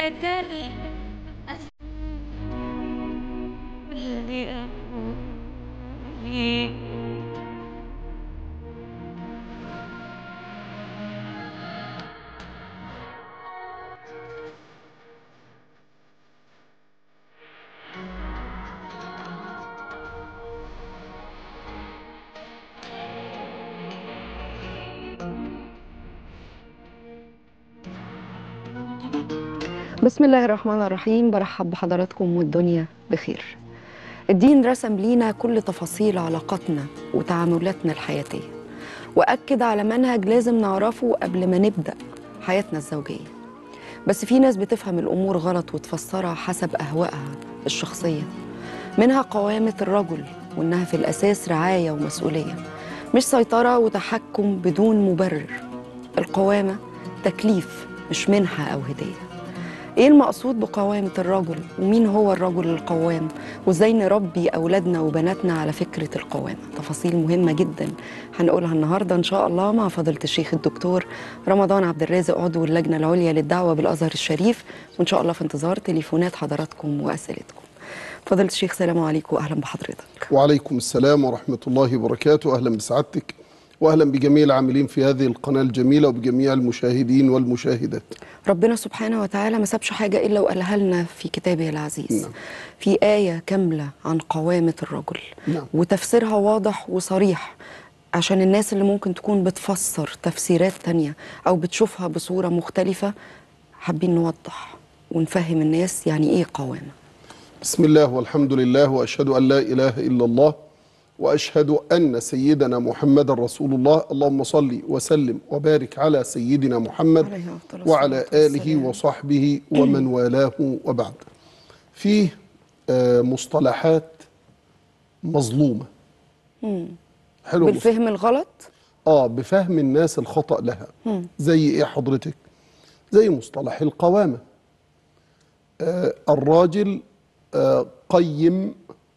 التاني بسم الله الرحمن الرحيم برحب بحضراتكم والدنيا بخير الدين رسم لينا كل تفاصيل علاقاتنا وتعاملاتنا الحياتية وأكد على منهج لازم نعرفه قبل ما نبدأ حياتنا الزوجية بس في ناس بتفهم الأمور غلط وتفسرها حسب أهوائها الشخصية منها قوامة الرجل وإنها في الأساس رعاية ومسؤولية مش سيطرة وتحكم بدون مبرر القوامة تكليف مش منحة أو هدية ايه المقصود بقوامة الرجل ومين هو الرجل القوام وازاي نربي اولادنا وبناتنا على فكرة القوامة تفاصيل مهمة جدا هنقولها النهاردة ان شاء الله مع فضيلة الشيخ الدكتور رمضان عبد الرازق عضو اللجنة العليا للدعوة بالازهر الشريف وان شاء الله في انتظار تليفونات حضراتكم واسئلتكم فضيلة الشيخ سلام عليكم واهلا بحضرتك وعليكم السلام ورحمة الله وبركاته أهلا بسعادتك وأهلا بجميع العاملين في هذه القناة الجميلة وبجميع المشاهدين والمشاهدات ربنا سبحانه وتعالى ما سابش حاجة إلا وقالها لنا في كتابه العزيز نعم. في آية كاملة عن قوامة الرجل نعم. وتفسيرها واضح وصريح عشان الناس اللي ممكن تكون بتفسر تفسيرات تانية أو بتشوفها بصورة مختلفة حابين نوضح ونفهم الناس يعني إيه قوامة بسم الله والحمد لله وأشهد أن لا إله إلا الله وأشهد أن سيدنا محمد رسول الله اللهم صل وسلم وبارك على سيدنا محمد عليه أفضل الصلاة وعلى آله والسلام. وصحبه ومن والاه وبعد فيه آه، مصطلحات مظلومة حلو مصطلح. بالفهم الغلط اه بفهم الناس الخطأ لها زي ايه حضرتك زي مصطلح القوامة آه الراجل آه قيم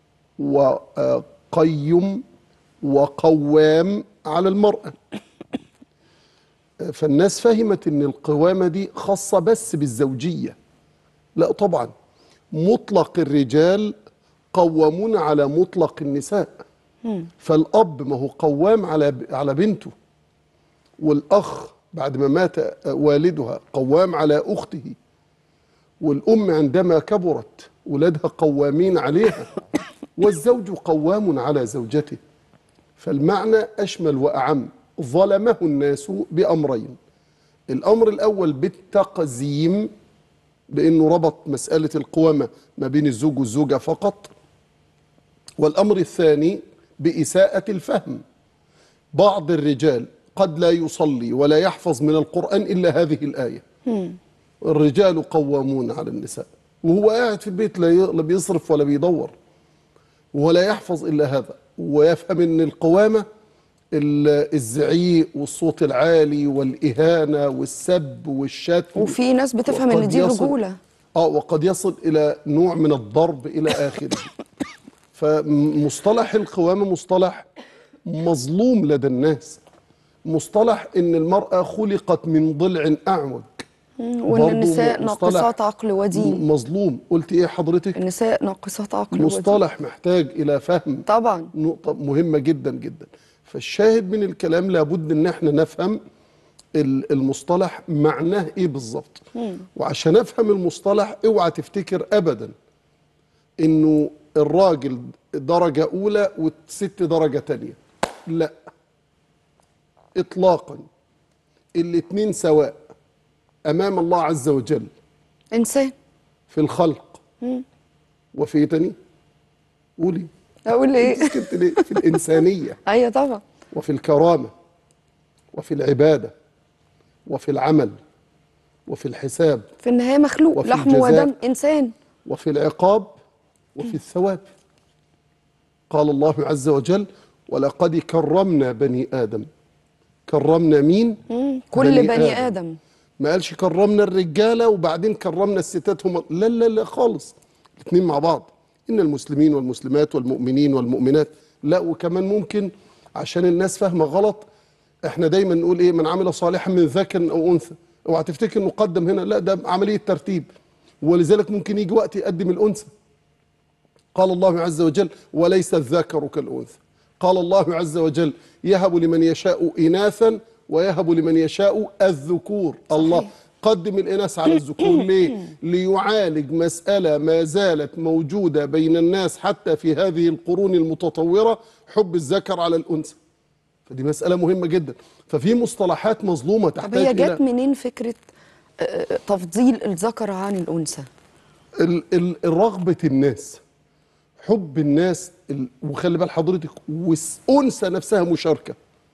وقيم وقوام على المرأة آه، فالناس فهمت ان القوامة دي خاصة بس بالزوجية لا طبعا مطلق الرجال قوامون على مطلق النساء فالأب ما هو قوام على على بنته والأخ بعد ما مات والدها قوام على أخته والأم عندما كبرت ولادها قوامين عليها والزوج قوام على زوجته فالمعنى أشمل وأعم ظلمه الناس بأمرين الأمر الأول بالتقزيم بأنه ربط مسألة القوامة ما بين الزوج والزوجة فقط والأمر الثاني بإساءة الفهم بعض الرجال قد لا يصلي ولا يحفظ من القرآن إلا هذه الآية الرجال قوامون على النساء وهو قاعد في البيت لا ي- لا بيصرف ولا بيدور ولا يحفظ إلا هذا ويفهم أن القوامة ال- الزعيق والصوت العالي والإهانة والسب والشتم وفي ناس بتفهم إن وقد دي يصل- رجولة اه وقد يصل الى نوع من الضرب الى اخره فمصطلح القوامه مصطلح مظلوم لدى الناس مصطلح ان المراه خلقت من ضلع اعوج وإن برضو النساء مصطلح ناقصات عقل ودين مظلوم قلت ايه حضرتك النساء ناقصات عقل ودين مصطلح محتاج الى فهم طبعا نقطة مهمة جدا جدا فالشاهد من الكلام لابد ان احنا نفهم ال- المصطلح معناه ايه بالظبط وعشان افهم المصطلح اوعى تفتكر ابدا انه الراجل درجة اولى والست درجة تانية لا اطلاقا الاتنين سواء امام الله عز وجل إنسان في الخلق وفي إيه تاني قولي أقول إيه سكت ليه في الانسانيه أيوة طبعا وفي الكرامة وفي العبادة وفي العمل وفي الحساب في النهاية مخلوق وفي لحم الجزاء. ودم إنسان وفي العقاب وفي الثواب قال الله عز وجل ولقد كرمنا بني آدم كرمنا مين؟ كل بني آدم ما قالش كرمنا الرجالة وبعدين كرمنا الستات هم لا لا لا خالص الاثنين مع بعض إن المسلمين والمسلمات والمؤمنين والمؤمنات لا وكمان ممكن عشان الناس فاهمة غلط احنا دايما نقول ايه من عمل صالحا من ذكر او انثى اوعى تفتكر انه قدم هنا لا ده عملية ترتيب ولذلك ممكن يجي وقت يقدم الانثى قال الله عز وجل وليس الذكر كالانثى قال الله عز وجل يهب لمن يشاء اناثا ويهب لمن يشاء الذكور الله قدم الاناث على الذكور ليه ليعالج مساله ما زالت موجوده بين الناس حتى في هذه القرون المتطوره حب الذكر على الانثى فدي مساله مهمه جدا ففي مصطلحات مظلومه طب تحتاج هي الى جت منين فكره آه، تفضيل الذكر عن الانثى ال- ال- رغبة الناس حب الناس ال- وخلي بال حضرتك والأنثى نفسها مشاركة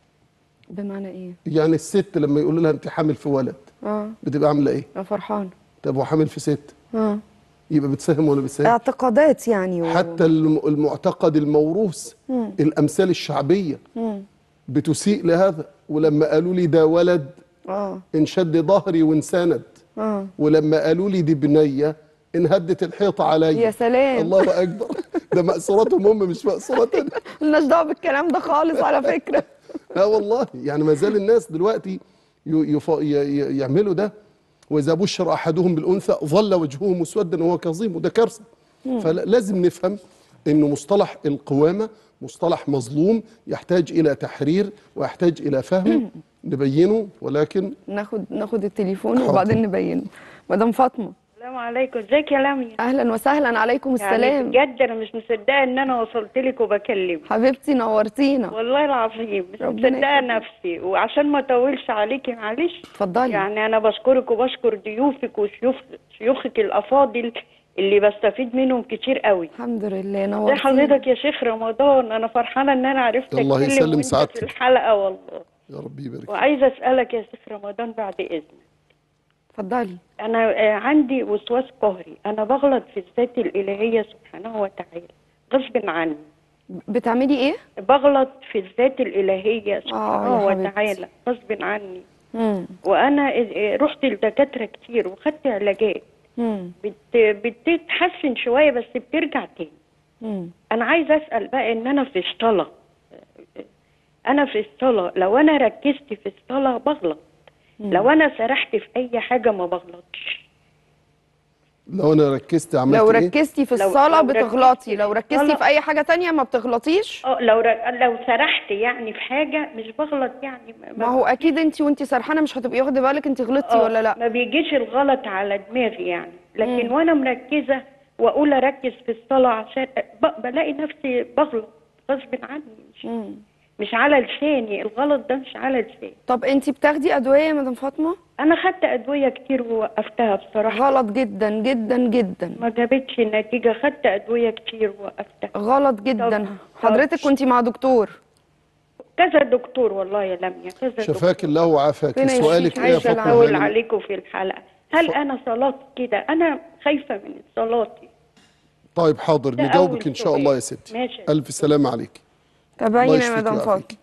بمعنى ايه يعني الست لما يقول لها أنت حامل في ولد اه بتبقى عاملة إيه؟ انا فرحان طب هو حامل في ست اه يبقى بتساهم ولا بتساهم؟ اعتقادات يعني و... حتى الم- المعتقد الموروث الأمثال الشعبية مم. بتسيء لهذا ولما قالوا لي ده ولد اه انشد ظهري وانسند اه ولما قالوا لي دي بنية انهدت الحيطة عليا يا سلام. الله أكبر ده مأسوراتهم هم مش مأسوراتنا ملناش دعوه بالكلام ده خالص على فكره لا والله يعني ما زال الناس دلوقتي ي- يف... ي... ي- يعملوا ده واذا بشر احدهم بالانثى ظل وجهه مسودا وهو كظيم وده كارثه فلازم نفهم انه مصطلح القوامه مصطلح مظلوم يحتاج الى تحرير ويحتاج الى فهم نبينه ولكن ناخد ناخد التليفون حاضر. وبعدين نبينه مدام فاطمه السلام عليكم ازيك يا لميا اهلا وسهلا عليكم يعني السلام بجد انا مش مصدقه ان انا وصلت لك وبكلمك حبيبتي نورتينا والله العظيم مش ربنا مصدقه يخليك. نفسي وعشان ما اطولش عليكي معلش اتفضلي يعني انا بشكرك وبشكر ضيوفك وشيوخ شيوخك الافاضل اللي بستفيد منهم كتير قوي الحمد لله زي نورتينا حضرتك يا شيخ رمضان انا فرحانه ان انا عرفت الله اتكلم يسلم وانت سعادتك. في الحلقه والله يا رب يبارك فيك. وعايزه اسالك يا شيخ رمضان بعد اذنك اتفضلي أنا آه، عندي وسواس قهري أنا بغلط في الذات الإلهية سبحانه وتعالى غصب عني بتعملي ايه بغلط في الذات الإلهية سبحانه يا حبيبتي. وتعالى غصب عني مم. وأنا آه، رحت لدكاترة كتير وخدت علاجات مم. بت... بتتحسن شوية بس بترجع تاني مم. أنا عايزة أسأل بقى إن أنا في الصلاة أنا في الصلاة لو أنا ركزت في الصلاة بغلط لو أنا سرحت في أي حاجة ما بغلطش لو انا ركزت عملت لو ايه ركزتي في لو- الصلاه لو ركزتي بتغلطي في لو ركزتي الصلاة- في اي حاجه تانية ما بتغلطيش اه لو ر... لو سرحت يعني في حاجة مش بغلط يعني ما هو اكيد انت وانت سرحانه مش هتبقي واخده بالك انت غلطتي آه، ولا لا ما بيجيش الغلط على دماغي يعني لكن وانا مركزة واقول اركز في الصلاة عشان ب... بلاقي نفسي بغلط غصب عني مش, مم. مش على لساني الغلط ده مش على لساني طب انت بتاخدي ادويه يا مدام فاطمه انا خدت ادوية كتير ووقفتها بصراحة غلط جدا جدا جدا ما جابتش نتيجة خدت ادوية كتير ووقفتها غلط جدا طب- حضرتك طب- كنت مع دكتور كذا دكتور والله يا لميا كذا دكتور شفاك الله وعافاك ربنا سؤالك يشفيك. ايه يا عايشة فاطمه العافية. اقول هانم؟ عليكم في الحلقة هل انا صلاتي كده انا خايفة من صلاتي طيب حاضر ده نجاوبك أول ان شاء سؤال. الله يا ستي ماشي. الف سلامه عليك الله تابعينا يا يشفيك مدام ويعافيك. فاطمه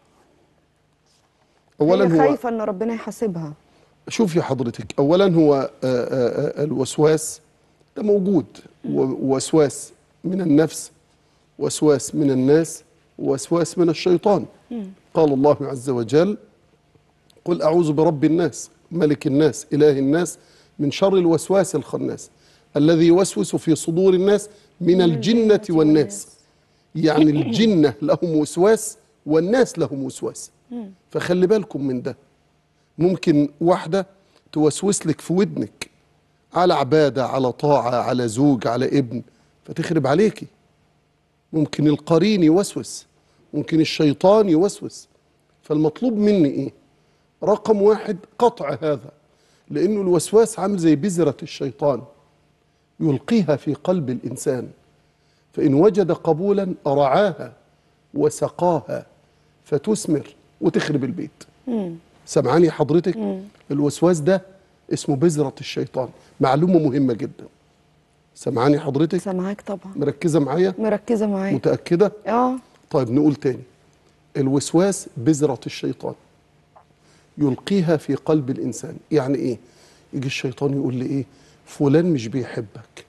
اولا هي هو خايفه ان ربنا يحاسبها شوفي حضرتك اولا هو آه، آه، آه، الوسواس ده موجود و- وسواس من النفس وسواس من الناس وسواس من الشيطان قال الله عز وجل قل اعوذ برب الناس ملك الناس اله الناس من شر الوسواس الخناس الذي يوسوس في صدور الناس من الجنه والناس يعني الجنه لهم وسواس والناس لهم وسواس فخلي بالكم من ده ممكن واحدة توسوس لك في ودنك على عبادة على طاعة على زوج على ابن فتخرب عليكي ممكن القرين يوسوس ممكن الشيطان يوسوس فالمطلوب مني ايه رقم واحد قطع هذا لانه الوسواس عامل زي بذرة الشيطان يلقيها في قلب الانسان فان وجد قبولا رعاها وسقاها فتثمر وتخرب البيت سمعاني حضرتك الوسواس ده اسمه بذرة الشيطان معلومة مهمة جدا سمعاني حضرتك سامعاك طبعا مركزة معايا مركزه معاك متأكدة اه طيب نقول تاني الوسواس بذرة الشيطان يلقيها في قلب الإنسان يعني إيه يجي الشيطان يقول لي إيه فلان مش بيحبك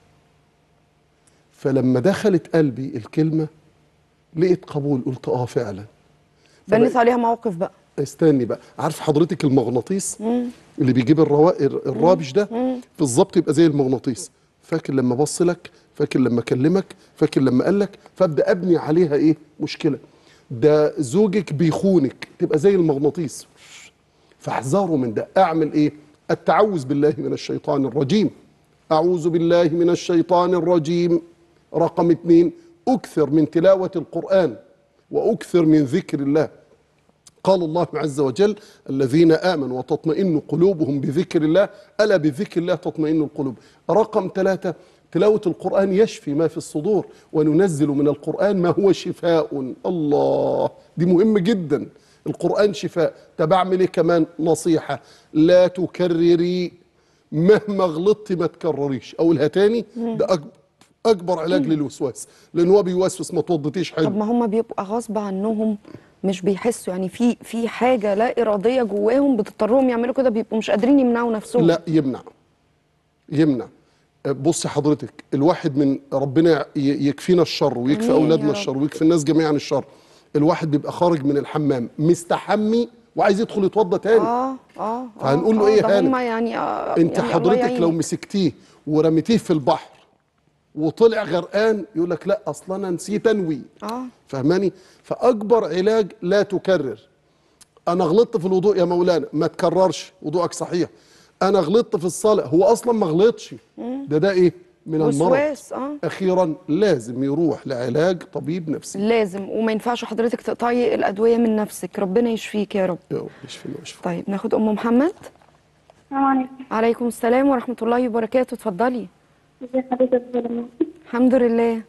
فلما دخلت قلبي الكلمة لقيت قبول قلت آه فعلا بنت عليها موقف بقى استني بقى عارف حضرتك المغناطيس اللي بيجيب الروا... الرابش ده بالظبط يبقى زي المغناطيس فاكر لما بص لك فاكر لما كلمك فاكر لما قال لك فابدا ابني عليها ايه مشكله ده زوجك بيخونك تبقى زي المغناطيس فاحذروا من ده اعمل ايه التعوذ بالله من الشيطان الرجيم اعوذ بالله من الشيطان الرجيم رقم اتنين اكثر من تلاوه القران واكثر من ذكر الله قال الله عز وجل الذين آمنوا وتطمئن قلوبهم بذكر الله ألا بذكر الله تطمئن القلوب رقم ثلاثة تلاوة القرآن يشفي ما في الصدور وننزل من القرآن ما هو شفاء الله دي مهم جدا القرآن شفاء طب أعمل إيه كمان نصيحة لا تكرري مهما غلطتي ما تكرريش أقولها تاني ده أكبر أكبر علاج للوسواس لأن هو بيوسوس ما توضتيش حلو طب ما هم بيبقوا غصب عنهم مش بيحسوا يعني في في حاجه لا اراديه جواهم بتضطرهم يعملوا كده بيبقوا مش قادرين يمنعوا نفسهم لا يمنع يمنع بص حضرتك الواحد من ربنا ي- يكفينا الشر ويكفي آمين يا اولادنا رب. الشر ويكفي الناس جميعا الشر الواحد بيبقى خارج من الحمام مستحمي وعايز يدخل يتوضى تاني اه اه فهنقول له آه، إيه ده هانم؟ هم يعني آه انت يعني الله حضرتك لو يعينك. مسكتيه ورميتيه في البحر وطلع غرقان يقول لك لا اصلا انا نسيت انوي اه فهماني فاكبر علاج لا تكرر انا غلطت في الوضوء يا مولانا ما تكررش وضوءك صحيح انا غلطت في الصلاه هو اصلا ما غلطش ده ده ايه من المرض وسواس اه اخيرا لازم يروح لعلاج طبيب نفسي لازم وما ينفعش حضرتك تقطعي الادويه من نفسك ربنا يشفيك يا رب يا رب يشفينا ويشفي طيب ناخد ام محمد السلام عليكم عليكم السلام ورحمه الله وبركاته اتفضلي ازي حضرتك يا فندم؟ الحمد لله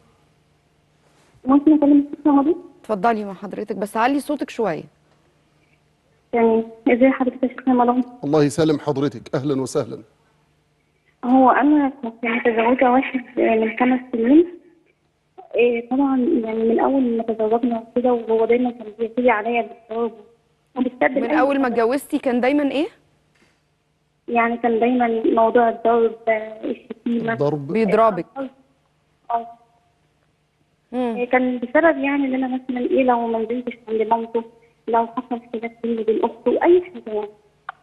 ممكن اكلم الست رمضان اتفضلي مع حضرتك بس علي صوتك شويه يعني ازي حضرتك يا شيخ رمضان الله يسلم حضرتك اهلا وسهلا هو انا كنت متزوجه واحد من خمس سنين إيه طبعا يعني من اول ما تزوجنا وكده وهو دايما كان بيجي عليا بالضرب وبيستبدل من أي اول ما حاجة. اتجوزتي كان دايما ايه يعني كان دايما موضوع الضرب آه، الشتيمه ضرب بيضربك اه مم. إيه كان بسبب يعني ان انا مثلا ايه لو ما نزلتش عند مامته لو حصل خلاف بيني وبين اخته اي حاجه يعني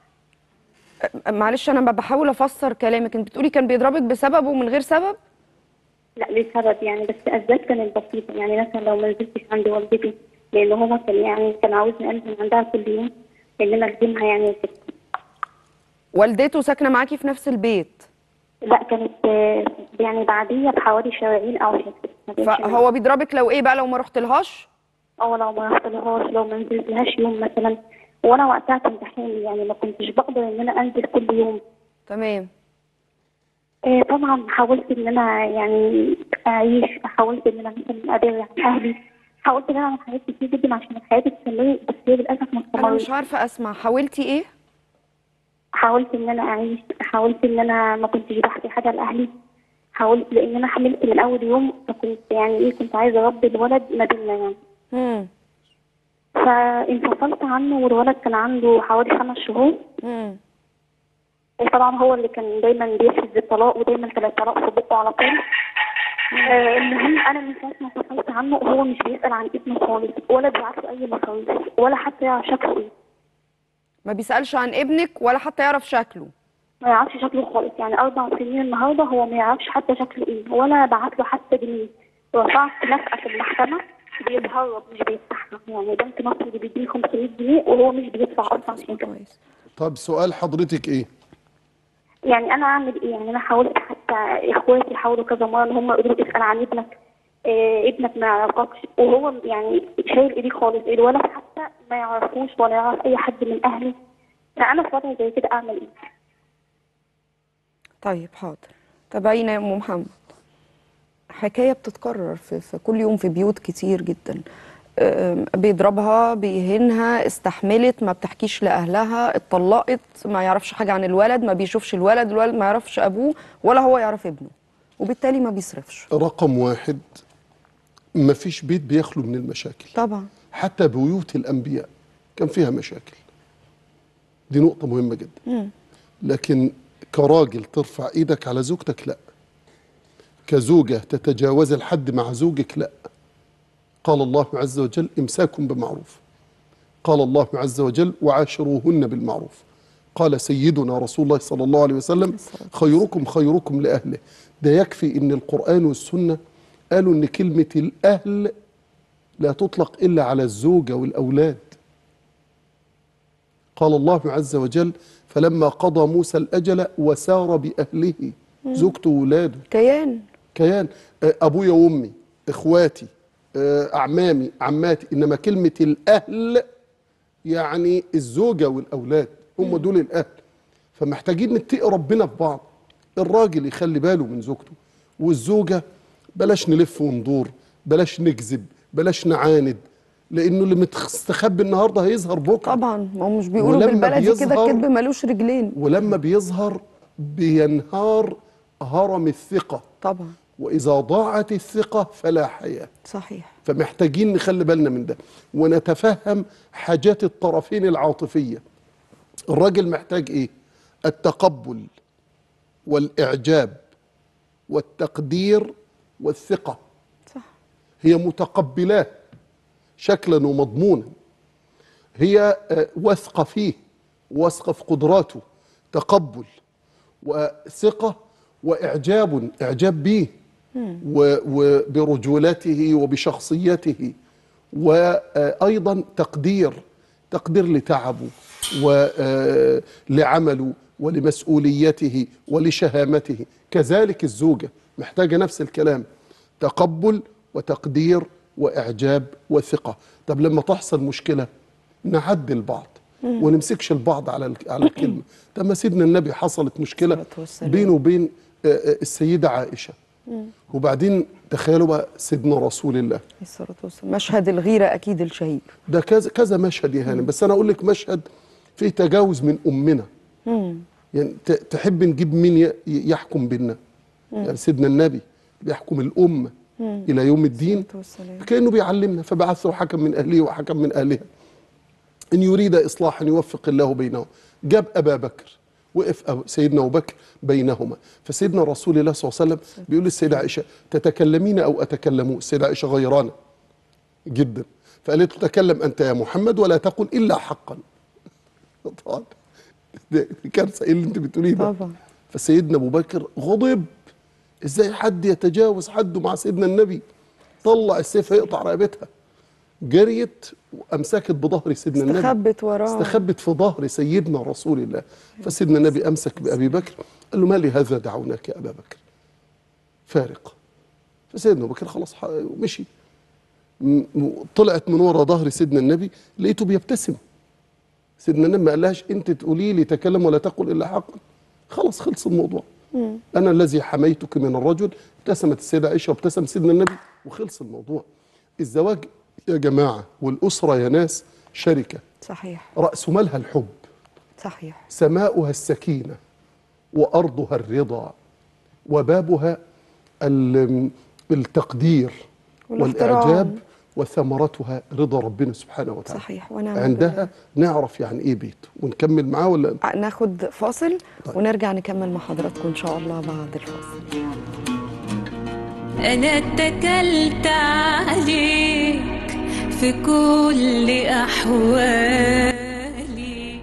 معلش انا بحاول افسر كلامك انت بتقولي كان بيضربك بسبب ومن غير سبب لا لسبب يعني بس اسباب كانت بسيطه يعني مثلا لو ما نزلتش عند والدتي لان هو كان يعني كان عاوزني انزل عندها كل يوم لان انا اخدمها يعني وكده والدته ساكنه معاكي في نفس البيت لا كانت آه، يعني بعديه بحوالي شهرين او حاجه ما كانش فهو بيضربك لو ايه بقى لو ما رحت لهاش او لو ما رحتلهاش لو ما نزلتلهاش يوم مثلا وانا وقتها كنت حامل يعني ما كنتش بقدر ان انا انزل كل يوم تمام آه، طبعا حاولت ان انا يعني اعيش حاولت ان انا مثلا ادافع عن اهلي حاولت ان انا اعمل حاجات كتير جدا عشان حياتي تستمر بس هي للاسف ما انا مش استمرتش عارفه اسمع حاولتي ايه حاولت ان انا اعيش حاولت ان انا ما كنتش بحكي حاجه لاهلي حاولت لان انا حملت من اول يوم فكنت يعني ايه كنت عايزه اربي الولد ما بيننا يعني امم فانفصلت عنه والولد كان عنده حوالي خمس شهور امم طبعا هو اللي كان دايما بيحفظ الطلاق ودايما كان الطلاق في بقه على طول آه، المهم انا من ساعه ما انفصلت عنه هو مش بيسال عن ابنه خالص ولا بيعرف اي مصاريف ولا حتى يعرف شكله ايه ما بيسالش عن ابنك ولا حتى يعرف شكله ما يعرفش شكله خالص يعني اربع سنين النهارده هو ما يعرفش حتى شكله ايه ولا بعت له حتى جنيه رفعت نفقه في المحكمه بيتهرب مش بيفتحها يعني بنك مصر اللي بيديني 500 جنيه وهو مش بيدفع اصلا عشان كده كويس طب سؤال حضرتك ايه يعني انا اعمل ايه يعني انا حاولت حتى اخواتي حاولوا كذا مره ان هم يقولوا لي اسال عن ابنك إيه ابنك ما يعرفكش وهو يعني شايل ايديه خالص الولد حتى ما يعرفوش ولا يعرف اي حد من اهلي فانا في وضع زي كده اعمل ايه طيب حاضر تابعينا يا ام محمد حكايه بتتكرر في, في كل يوم في بيوت كتير جدا أم، بيضربها بيهينها استحملت ما بتحكيش لاهلها اتطلقت ما يعرفش حاجه عن الولد ما بيشوفش الولد الولد ما يعرفش ابوه ولا هو يعرف ابنه وبالتالي ما بيصرفش رقم واحد ما فيش بيت بيخلو من المشاكل طبعا حتى بيوت الأنبياء كان فيها مشاكل دي نقطة مهمة جدا لكن كراجل ترفع ايدك على زوجتك لا كزوجة تتجاوز الحد مع زوجك لا قال الله عز وجل امساك بمعروف قال الله عز وجل وعاشروهن بالمعروف قال سيدنا رسول الله صلى الله عليه وسلم خيركم خيركم لأهله ده يكفي ان القرآن والسنة قالوا ان كلمة الأهل لا تطلق إلا على الزوجة والأولاد قال الله عز وجل فلما قضى موسى الأجل وسار بأهله زوجته وولاده كيان كيان آه، ابويا وامي اخواتي آه، اعمامي عماتي انما كلمه الاهل يعني الزوجه والاولاد هم دول الاهل فمحتاجين نتقي ربنا في بعض الراجل يخلي باله من زوجته والزوجه بلاش نلف وندور بلاش نكذب بلاش نعاند لانه اللي مستخبي النهارده هيظهر بكره طبعا ما هو مش بيقولوا ولما بالبلدي كده بيظهر- الكذب ملوش رجلين ولما بيظهر بينهار هرم الثقه طبعا واذا ضاعت الثقه فلا حياه صحيح فمحتاجين نخلي بالنا من ده ونتفهم حاجات الطرفين العاطفية الراجل محتاج ايه التقبل والإعجاب والتقدير والثقة صح هي متقبلاه شكلا ومضمونا هي آه، واثقة فيه واثقة في قدراته تقبل وثقة وإعجاب إعجاب به و- وبرجولته وبشخصيته وأيضا تقدير تقدير لتعبه ولعمله ولمسؤوليته ولشهامته كذلك الزوجة محتاجة نفس الكلام تقبل وتقدير وإعجاب وثقة طب لما تحصل مشكلة نعدل بعض ونمسكش البعض على الك- على الكلمة طب ما سيدنا النبي حصلت مشكلة الصلاة والسلام. بينه وبين آه، آه، السيدة عائشة وبعدين تخيلوا بقى سيدنا رسول الله عليه الصلاة والسلام مشهد الغيرة أكيد الشهير ده كذا كذا مشهد يا هانم بس انا اقول لك مشهد فيه تجاوز من امنا يعني ت- تحب نجيب مين ي- يحكم بينا يعني سيدنا النبي بيحكم الامه الى يوم الدين الصلاة والسلام. كانه بيعلمنا فبعث له حكم من اهله وحكم من اهلها ان يريد اصلاحا يوفق الله بينهم جاب ابا بكر وقف أبو- سيدنا ابو بكر بينهما فسيدنا رسول الله صلى الله عليه وسلم بيقول للسيده عائشه تتكلمين او اتكلم السيده عائشه غيرانه جدا فقالت له تكلم انت يا محمد ولا تقل الا حقا طبعا دي كارثه ايه اللي انت بتقوليه ده طبعا. فسيدنا ابو بكر غضب ازاي حد يتجاوز حده مع سيدنا النبي طلع السيف هيقطع رقبتها جريت وامسكت بظهر سيدنا النبي استخبت وراه استخبت في ظهر سيدنا رسول الله فسيدنا النبي امسك بابي بكر قال له ما لهذا دعوناك يا ابا بكر فارق فسيدنا ابو بكر خلاص ح- مشي م- م- طلعت من ورا ظهر سيدنا النبي لقيته بيبتسم سيدنا النبي ما قالهاش انت تقولي لي تكلم ولا تقل الا حقا خلاص خلص الموضوع انا الذي حميتك من الرجل ابتسمت السيده عائشه وابتسم سيدنا النبي وخلص الموضوع الزواج يا جماعه والاسره يا ناس شركه صحيح راس مالها الحب صحيح سماؤها السكينه وارضها الرضا وبابها ال- التقدير والاحترام. والاعجاب وثمرتها رضا ربنا سبحانه وتعالى صحيح ونعم عندها نعرف يعني ايه بيت ونكمل معاه ولا ناخد فاصل طيب. ونرجع نكمل مع حضراتكم إن شاء الله بعد الفاصل أنا اتكلت عليك في كل أحوالي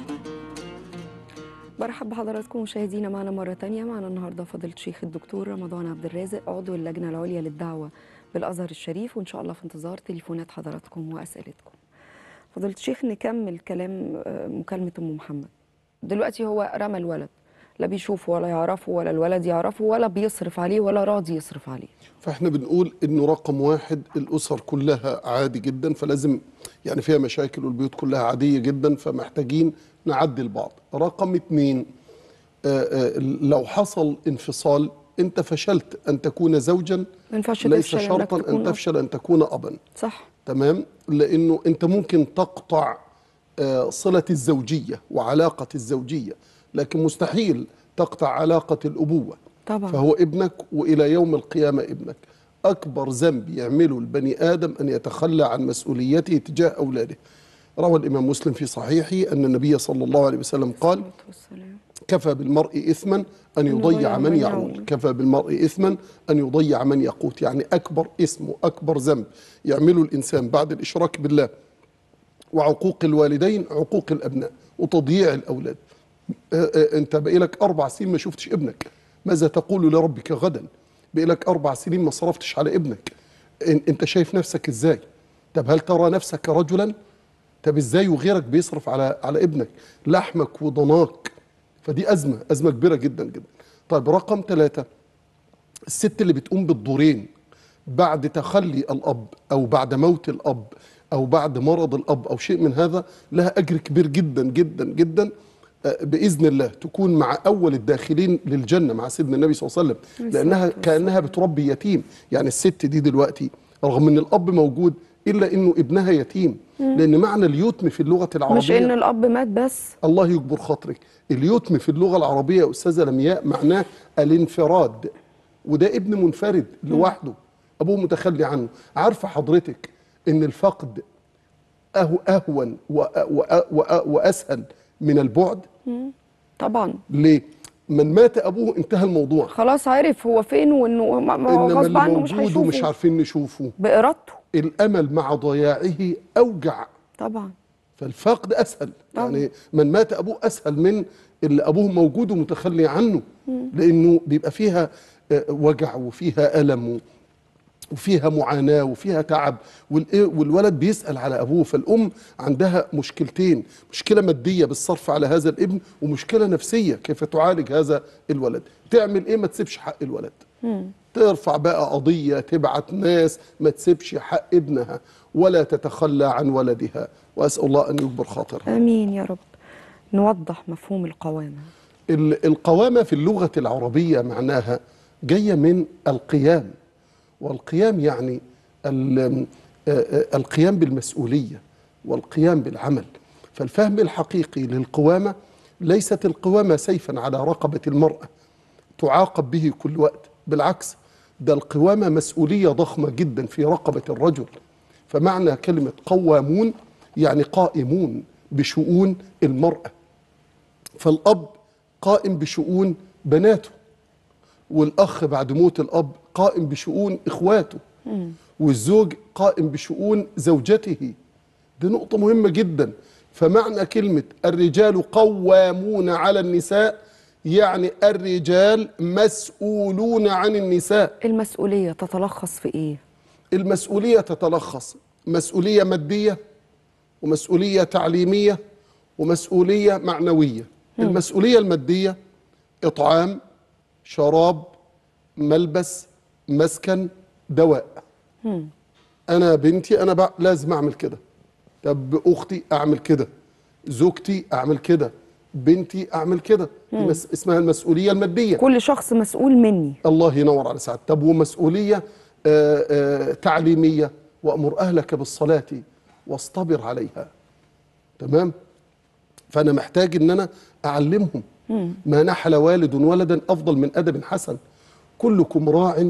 برحب بحضراتكم مشاهدينا معنا مرة تانية معنا النهاردة فضيلة الشيخ الدكتور رمضان عبد الرازق عضو اللجنة العليا للدعوة بالأزهر الشريف وإن شاء الله في انتظار تليفونات حضراتكم وأسئلتكم فضيلة الشيخ نكمل كلام آه، مكالمة أم محمد دلوقتي هو رمى الولد لا بيشوفه ولا يعرفه ولا الولد يعرفه ولا بيصرف عليه ولا راضي يصرف عليه فاحنا بنقول انه رقم واحد الاسر كلها عادي جدا فلازم يعني فيها مشاكل والبيوت كلها عاديه جدا فمحتاجين نعدل بعض رقم اتنين آه، آه، لو حصل انفصال انت فشلت ان تكون زوجا ما ينفعش ليس تفشل إنك شرطا تكون ان أب. تفشل ان تكون ابا صح تمام لانه انت ممكن تقطع آه، صله الزوجيه وعلاقه الزوجيه لكن مستحيل تقطع علاقه الابوه طبعا فهو ابنك والى يوم القيامه ابنك اكبر ذنب يعمله البني ادم ان يتخلى عن مسؤوليته تجاه اولاده روى الامام مسلم في صحيحه ان النبي صلى الله عليه وسلم قال الصلاة والسلام. كفى بالمرء اثما ان يضيع من يعول كفى بالمرء اثما ان يضيع من يقوت يعني اكبر اسم واكبر ذنب يعمله الانسان بعد الاشراك بالله وعقوق الوالدين عقوق الابناء وتضييع الاولاد آه، آه، انت بقى لك اربع سنين ما شفتش ابنك ماذا تقول لربك غدا بقى لك اربع سنين ما صرفتش على ابنك إن- انت شايف نفسك ازاي طب هل ترى نفسك رجلا طب ازاي وغيرك بيصرف على على ابنك لحمك وضناك فدي ازمه ازمه كبيره جدا جدا طيب رقم ثلاثة الست اللي بتقوم بالدورين بعد تخلي الاب او بعد موت الاب او بعد مرض الاب او شيء من هذا لها اجر كبير جدا جدا جدا آه، باذن الله تكون مع اول الداخلين للجنه مع سيدنا النبي صلى الله عليه وسلم لانها كانها بتربي يتيم يعني الست دي دلوقتي رغم ان الاب موجود الا انه ابنها يتيم لان معنى اليتم في اللغه العربيه مش ان الاب مات بس الله يكبر خاطرك اليتم في اللغه العربيه يا استاذه لمياء معناه الانفراد وده ابن منفرد لوحده ابوه متخلي عنه عارفه حضرتك ان الفقد أهو اهون وأ- وأ- وأ- واسهل من البعد طبعا ليه من مات ابوه انتهى الموضوع خلاص عرف هو فين وانه ما- ما هو انما غصب اللي عنه مش موجود ومش هيشوفه عارفين نشوفه بارادته الامل مع ضياعه اوجع طبعا فالفقد اسهل طبعا. يعني من مات ابوه اسهل من اللي ابوه موجود ومتخلي عنه لانه بيبقى فيها آه، وجع وفيها الم و- وفيها معاناه وفيها تعب والإيه- والولد بيسال على ابوه فالام عندها مشكلتين مشكله ماديه بالصرف على هذا الابن ومشكله نفسيه كيف تعالج هذا الولد تعمل ايه ما تسيبش حق الولد ترفع بقى قضية تبعت ناس ما تسيبش حق ابنها ولا تتخلى عن ولدها وأسأل الله أن يكبر خاطرها امين يا رب نوضح مفهوم القوامه ال- القوامة في اللغة العربية معناها جاية من القيام والقيام يعني ال- آه، آه، القيام بالمسؤولية والقيام بالعمل فالفهم الحقيقي للقوامة ليست القوامة سيفا على رقبة المرأة تعاقب به كل وقت بالعكس ده القوامة مسؤولية ضخمة جدا في رقبة الرجل فمعنى كلمة قوامون يعني قائمون بشؤون المرأة فالأب قائم بشؤون بناته والأخ بعد موت الأب قائم بشؤون إخواته والزوج قائم بشؤون زوجته دي نقطة مهمة جدا فمعنى كلمة الرجال قوامون على النساء يعني الرجال مسؤولون عن النساء المسؤوليه تتلخص في ايه المسؤولية تتلخص مسؤولية مادية ومسؤولية تعليمية ومسؤولية معنوية المسؤولية المادية إطعام شراب ملبس مسكن دواء أنا بنتي أنا بع... لازم أعمل كده طب أختي أعمل كده زوجتي أعمل كده بنتي أعمل كده دي مس... اسمها المسؤولية المادية كل شخص مسؤول مني الله ينور على سعادتك طب ومسؤولية آه، آه، تعليمية وأمر أهلك بالصلاة واصطبر عليها تمام فأنا محتاج إن أنا أعلمهم ما نحل والد ولدا أفضل من أدب حسن كلكم راع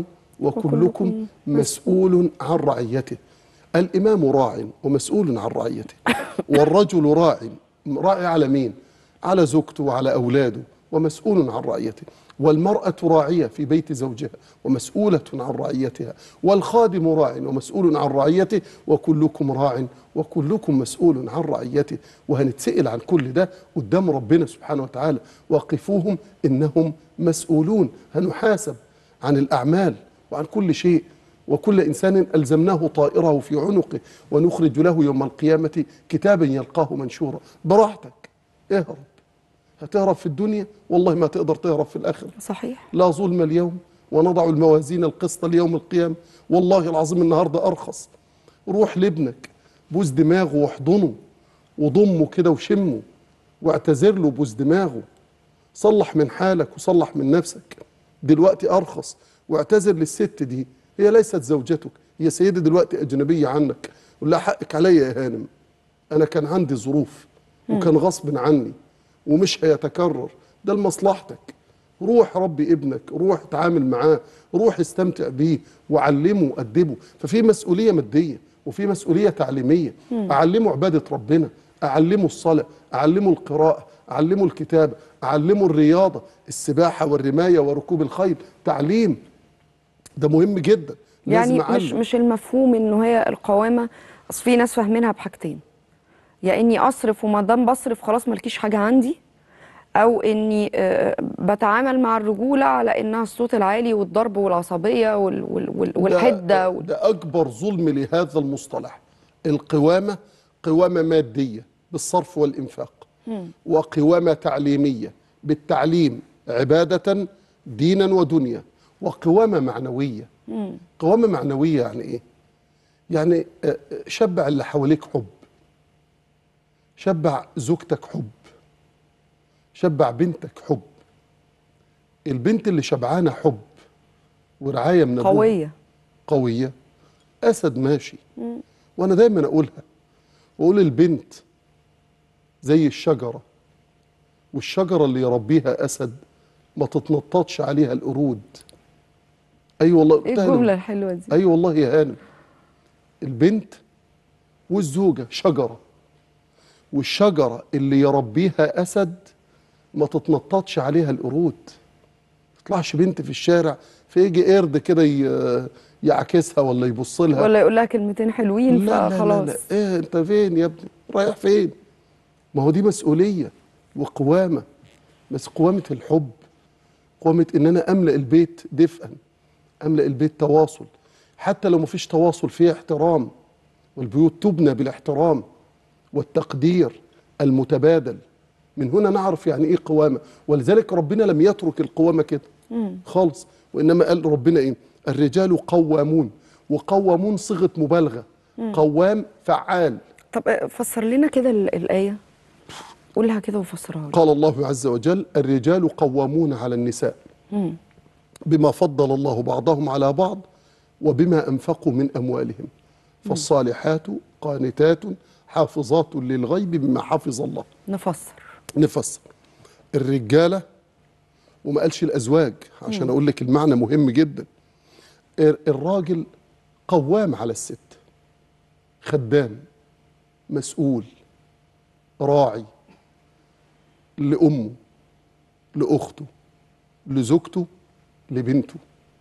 وكلكم مسؤول عن رعيته الإمام راع ومسؤول عن رعيته والرجل راع راعي على مين على زوجته وعلى أولاده ومسؤول عن رعيته والمرأة راعية في بيت زوجها ومسؤولة عن رعيتها والخادم راع ومسؤول عن رعيته وكلكم راع وكلكم مسؤول عن رعيته وهنتسأل عن كل ده قدام ربنا سبحانه وتعالى وقفوهم إنهم مسؤولون هنحاسب عن الأعمال وعن كل شيء وكل إنسان ألزمناه طائره في عنقه ونخرج له يوم القيامة كتابا يلقاه منشورا براحتك اهرب هتهرب في الدنيا والله ما تقدر تهرب في الآخرة صحيح لا ظلم اليوم ونضع الموازين القسط ليوم القيامة والله العظيم النهاردة أرخص روح لابنك بوس دماغه واحضنه وضمه كده وشمه واعتذر له بوس دماغه صلح من حالك وصلح من نفسك دلوقتي أرخص واعتذر للست دي هي ليست زوجتك هي سيدة دلوقتي أجنبية عنك قول لها حقك عليا يا هانم أنا كان عندي ظروف وكان غصب عني ومش هيتكرر ده لمصلحتك روح ربي ابنك روح تعامل معاه روح استمتع بيه وعلمه وأدبه ففي مسؤولية مادية وفي مسؤولية تعليمية أعلمه عبادة ربنا أعلمه الصلاة أعلمه القراءة أعلمه الكتابة أعلمه الرياضة السباحة والرماية وركوب الخيل تعليم ده مهم جدا يعني لازم مش أعلم. مش المفهوم انه هي القوامه اصل في ناس فاهمينها بحاجتين يا اني اصرف وما دام بصرف خلاص مالكيش حاجه عندي او اني آه، بتعامل مع الرجوله على انها الصوت العالي والضرب والعصبيه وال- وال- وال- والحده ده, وال- ده أكبر ظلم لهذا المصطلح القوامة قوامة مادية بالصرف والإنفاق وقوامة تعليمية بالتعليم عبادة دينا ودنيا وقوامة معنوية قوامة معنوية يعني إيه؟ يعني آه، آه، شبع اللي حواليك حب شبع زوجتك حب شبع بنتك حب البنت اللي شبعانة حب ورعاية من أبوها قويه قوية أسد ماشي وأنا دايما أقولها وأقول البنت زي الشجرة والشجرة اللي يربيها أسد ما تتنططش عليها القرود أي والله ايه قلتها الجمله له. الحلوه دي أي والله يا هانم البنت والزوجة شجرة والشجرة اللي يربيها أسد ما تتنططش عليها القرود تطلعش بنت في الشارع فيجي قرد كده ي- يعكسها ولا يبص لها ولا يقول لها كلمتين حلوين لا لا لا, فخلاص لا ايه انت فين يا ابني رايح فين ما هو دي مسؤوليه وقوامه بس قوامه الحب قوامه ان انا املا البيت دفئا املا البيت تواصل حتى لو ما فيش تواصل فيه احترام والبيوت تبنى بالاحترام والتقدير المتبادل من هنا نعرف يعني ايه قوامه ولذلك ربنا لم يترك القوامه كده خالص وانما قال ربنا ايه الرجال قوامون وقوامون صيغه مبالغه قوام فعال طب آه، فسر لنا كده ال- الايه قولها كده وفسرها لي قال الله عز وجل الرجال قوامون على النساء بما فضل الله بعضهم على بعض وبما انفقوا من اموالهم فالصالحات قانتات حافظات للغيب بما حفظ الله نفسر نفسر الرجاله وما قالش الازواج عشان اقول لك المعنى مهم جدا الر- الراجل قوام على الست خدام مسؤول راعي لامه لاخته لزوجته لبنته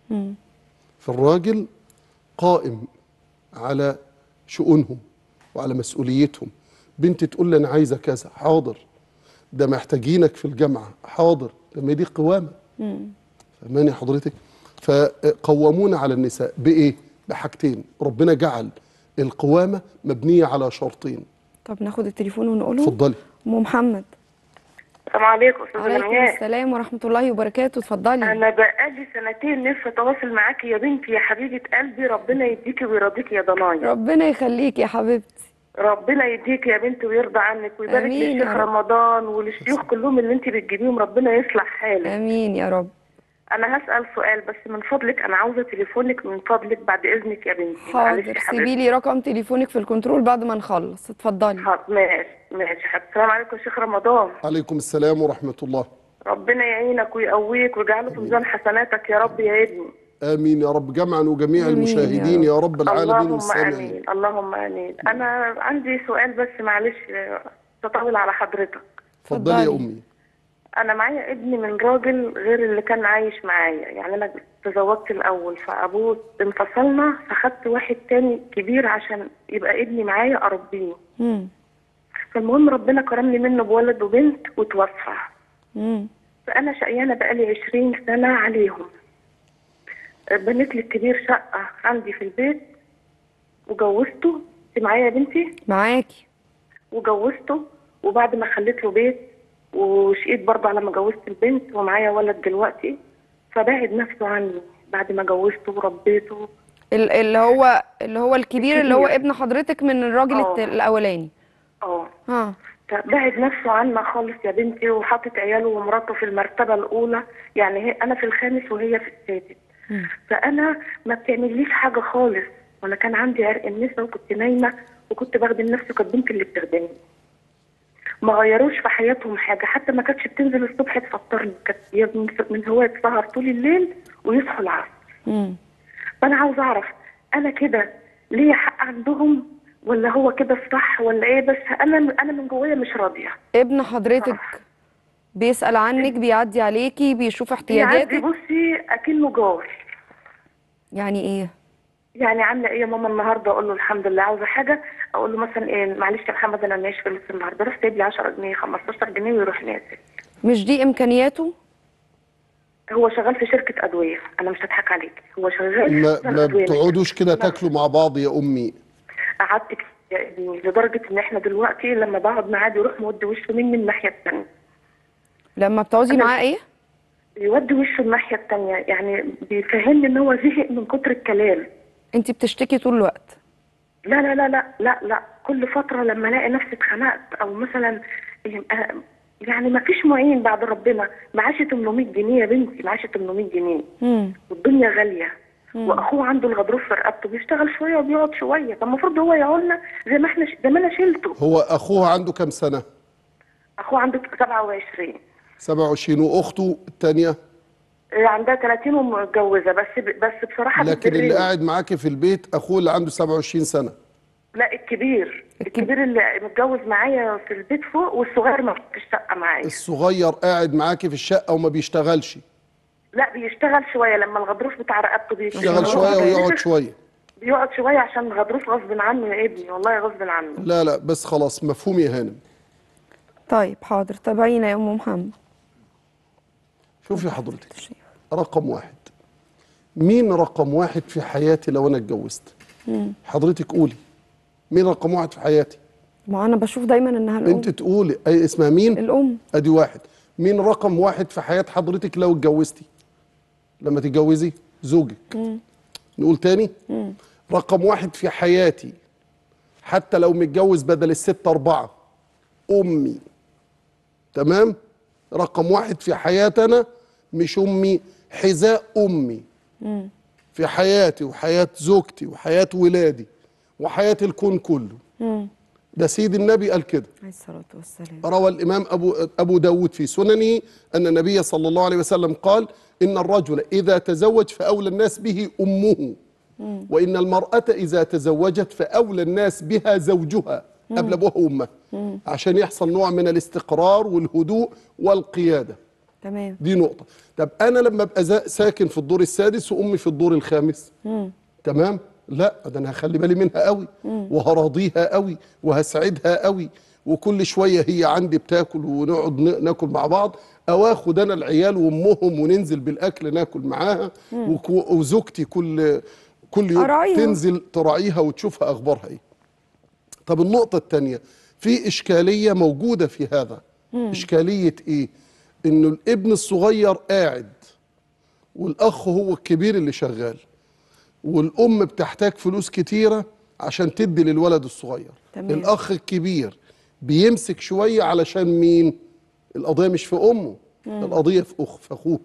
فالراجل قائم على شؤونهم وعلى مسؤوليتهم بنت تقول لي انا عايزه كذا حاضر ده محتاجينك في الجامعه حاضر ده ما دي قوامه فاهماني حضرتك فقوامون على النساء بايه بحاجتين ربنا جعل القوامه مبنيه على شرطين طب ناخد التليفون ونقوله اتفضلي ام محمد السلام عليكم استاذ عليكم جميل السلام ورحمه الله وبركاته اتفضلي انا بقالي سنتين نفسي اتواصل معاكي يا بنتي يا حبيبه قلبي ربنا يديكي ويرضيكي يا ضنايا ربنا يخليك يا حبيبتي ربنا يديكي يا بنتي ويرضى عنك ويبارك آمين يا للشيخ رب. رمضان وللشيوخ كلهم اللي انت بتجيبيهم ربنا يصلح حالك امين يا رب انا هسال سؤال بس من فضلك انا عاوزه تليفونك من فضلك بعد اذنك يا بنتي معلش حاضر يا سيبي حبيبتي لي رقم تليفونك في الكنترول بعد ما نخلص اتفضلي حاضر ماشي ماشي يا حبيبتي السلام عليكم يا شيخ رمضان عليكم السلام ورحمه الله ربنا يعينك ويقويك ويجعله في ميزان حسناتك يا رب يا ابني امين يا رب جمعا وجميع آمين يا المشاهدين يا رب العالمين اللهم والسامعين امين اللهم امين انا عندي سؤال بس معلش آه، تطول على حضرتك اتفضلي يا اتفضلي. امي انا معايا ابني من راجل غير اللي كان عايش معايا يعني انا تزوجت الاول فابوه انفصلنا فخدت واحد تاني كبير عشان يبقى ابني معايا اربيه امم فالمهم ربنا كرمني منه بولد وبنت وتوفى امم فانا شقيانه بقالي عشرين سنه عليهم بنيت لي الكبير شقه عندي في البيت وجوزته انت معايا يا بنتي معاكي وجوزته وبعد ما خليت له بيت وشقيت برضه على ما جوزت البنت ومعايا ولد دلوقتي فبعد نفسه عني بعد ما جوزته وربيته ال- اللي هو اللي هو الكبير اللي هو الكبير. ابن حضرتك من الراجل آه. الت- الاولاني اه ها بعد نفسه عنا خالص يا بنتي وحاطط عياله ومراته في المرتبة الأولى يعني هي أنا في الخامس وهي في السادس فأنا ما بتعمليش حاجة خالص وأنا كان عندي عرق النسا وكنت نايمة وكنت بخدم نفسي وكانت بنتي اللي بتخدمني ما غيروش في حياتهم حاجة حتى ما كانتش بتنزل الصبح تفطرني كانت هي من من هواية سهر طول الليل ويصحوا العصر امم فأنا عاوزة أعرف أنا كده ليا حق عندهم ولا هو كده الصح ولا إيه بس أنا أنا من جوايا مش راضية ابن حضرتك بيسأل عنك بيعدي عليكي بيشوف يعدي احتياجاتك بصي اكنه جار يعني ايه يعني عامله ايه يا ماما النهارده اقول له الحمد لله عاوزه حاجه اقول له مثلا ايه معلش يا محمد انا معيش فلوس النهارده روح سايب لي 10 جنيه 15 جنيه ويروح نازل مش دي امكانياته هو شغال في شركه ادويه انا مش هضحك عليك هو شغال في ما, شركة ما أدوية. بتقعدوش كده أنا تاكلوا مع بعض يا امي قعدت كتير يا ابني لدرجه ان احنا دلوقتي لما بقعد معاه بيروح مودي وشه مني الناحيه الثانيه لما بتقعدي أنا- معاه ايه بيودي وشه الناحيه الثانيه يعني بيفهمني ان هو زهق من كتر الكلام انت بتشتكي طول الوقت لا لا لا لا لا لا كل فترة لما الاقي نفسي اتخنقت او مثلا يبقى- يعني ما فيش معين بعد ربنا معاشي 800 جنيه يا بنتي معاشي 800 جنيه مم. والدنيا غالية واخوه عنده الغضروف في رقبته بيشتغل شوية وبيقعد شوية طب المفروض هو يعولنا زي ما احنا زي ما انا شلته هو اخوها عنده كام سنه اخوه عنده 27 27 واخته الثانيه عندها 30 ومتجوزة بس بس بصراحة لكن اللي بتبرني. قاعد معاكي في البيت اخوه اللي عنده 27 سنه لا الكبير الكبير اللي متجوز معايا في البيت فوق والصغير ما في الشقة معايا الصغير قاعد معاكي في الشقه وما بيشتغلش لا بيشتغل شويه لما الغضروف بتاع رقبته بيشتغل يشتغل شويه ويقعد شويه بيقعد شويه عشان الغضروف غصب عنه يا ابني والله غصب عنه لا لا بس خلاص مفهوم يا هانم طيب حاضر تابعينا يا ام محمد شوفي حضرتك رقم واحد مين رقم واحد في حياتي لو انا اتجوزت حضرتك قولي مين رقم واحد في حياتي ما انا بشوف دايما انها الام انت تقولي اي اسمها مين الام ادي واحد مين رقم واحد في حياة حضرتك لو اتجوزتي لما تتجوزي زوجك نقول تاني رقم واحد في حياتي حتى لو متجوز بدل الست أربعة أمي تمام رقم واحد في حياتنا مش أمي حذاء أمي في حياتي وحياة زوجتي وحياة ولادي وحياة الكون كله ده سيد النبي قال كده عليه الصلاه والسلام روى الإمام أبو, أبو داود في سننه أن النبي صلى الله عليه وسلم قال إن الرجل إذا تزوج فأولى الناس به أمه وإن المرأة إذا تزوجت فأولى الناس بها زوجها قبل أبوها وأمها عشان يحصل نوع من الاستقرار والهدوء والقيادة تمام دي نقطة طب أنا لما أبقى زا- ساكن في الدور السادس وأمي في الدور الخامس تمام لا ده أنا هخلي بالي منها قوي وهراضيها قوي وهسعدها قوي وكل شوية هي عندي بتاكل ونقعد ن- ناكل مع بعض أو آخد أنا العيال وأمهم وننزل بالأكل ناكل معاها وك- وزوجتي كل كل يوم أراعيها. تنزل تراعيها وتشوفها أخبارها إيه طب النقطة الثانية في إشكالية موجودة في هذا إشكالية إيه؟ إنه الابن الصغير قاعد والأخ هو الكبير اللي شغال والأم بتحتاج فلوس كتيرة عشان تدي للولد الصغير تمام. الأخ الكبير بيمسك شوية علشان مين؟ القضية مش في أمه القضية في أخ في أخوه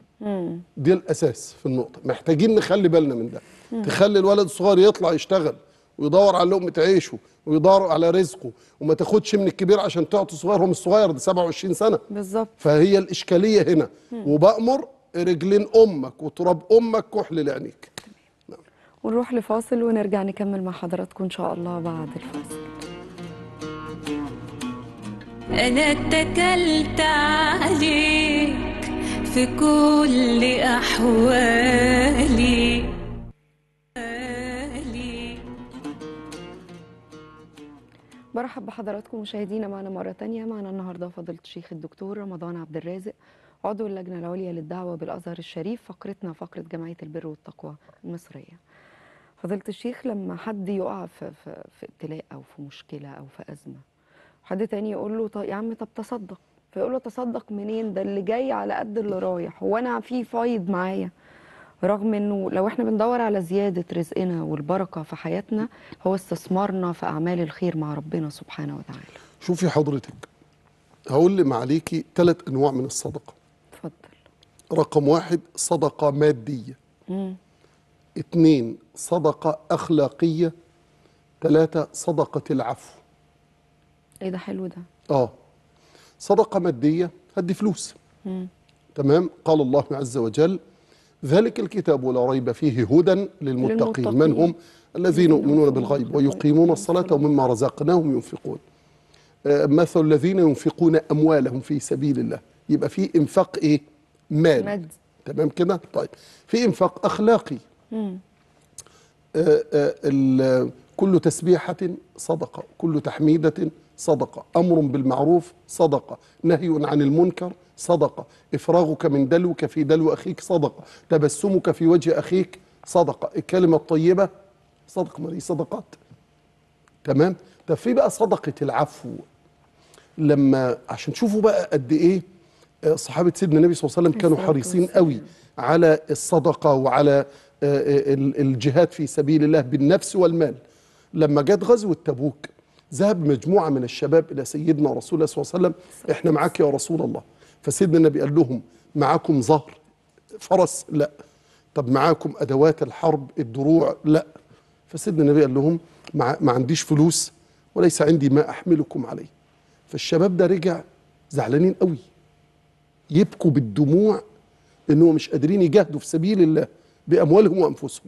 دي الاساس في النقطه محتاجين نخلي بالنا من ده تخلي الولد الصغير يطلع يشتغل ويدور على لقمه عيشه ويدور على رزقه وما تاخدش من الكبير عشان تعطي صغير هو مش صغير ده 27 سنه بالظبط فهي الاشكاليه هنا وبامر رجلين امك وتراب امك كحل لعينيك ونروح لفاصل ونرجع نكمل مع حضراتكم ان شاء الله بعد الفاصل أنا اتكلت عليك في كل أحوالي برحب بحضراتكم مشاهدينا معنا مرة تانية معنا النهاردة فضيلة الشيخ الدكتور رمضان عبد الرازق عضو اللجنة العليا للدعوة بالأزهر الشريف فقرتنا فقرة جمعية البر والتقوى المصرية فضيلة الشيخ لما حد يقع في, في, في ابتلاء أو في مشكلة أو في أزمة حد تاني يقول له طيب يا عم طب تصدق فيقول له تصدق منين ده اللي جاي على قد اللي رايح هو أنا في فايض معايا رغم انه لو احنا بندور على زيادة رزقنا والبركة في حياتنا هو استثمارنا في أعمال الخير مع ربنا سبحانه وتعالى شوفي حضرتك هقول لي معليكي ثلاث انواع من الصدقه اتفضل رقم واحد صدقه ماديه مم. اتنين صدقه اخلاقيه ثلاثه صدقه العفو ايه ده حلو ده اه صدقه ماديه هدي فلوس مم. تمام قال الله عز وجل ذلك الكتاب لا ريب فيه هدى للمتقين للمتقين. من هم الذين يؤمنون بالغيب ويقيمون الصلاة ومما رزقناهم ينفقون آه، مثل الذين ينفقون أموالهم في سبيل الله يبقى في إنفاق إيه مال مادي. تمام كده طيب في إنفاق أخلاقي مم. آه، آه، ال- كل تسبيحة صدقة كل تحميدة صدقة أمر بالمعروف صدقة نهي عن المنكر صدقة إفراغك من دلوك في دلو أخيك صدقة تبسمك في وجه أخيك صدقة الكلمة الطيبة صدقة ما دي صدقات تمام طب في بقى صدقة العفو لما عشان تشوفوا بقى قد ايه آه، صحابة سيدنا النبي صلى الله عليه وسلم كانوا الصلاة حريصين والسلام. قوي على الصدقة وعلى آه، آه، ال- الجهاد في سبيل الله بالنفس والمال لما جت غزوة تبوك ذهب مجموعة من الشباب إلى سيدنا رسول الله صلى الله عليه وسلم إحنا معاك يا رسول الله فسيدنا النبي قال لهم معاكم ظهر فرس لا طب معاكم أدوات الحرب الدروع لا فسيدنا النبي قال لهم مع ما عنديش فلوس وليس عندي ما أحملكم عليه فالشباب ده رجع زعلانين قوي يبكوا بالدموع انهم مش قادرين يجاهدوا في سبيل الله باموالهم وانفسهم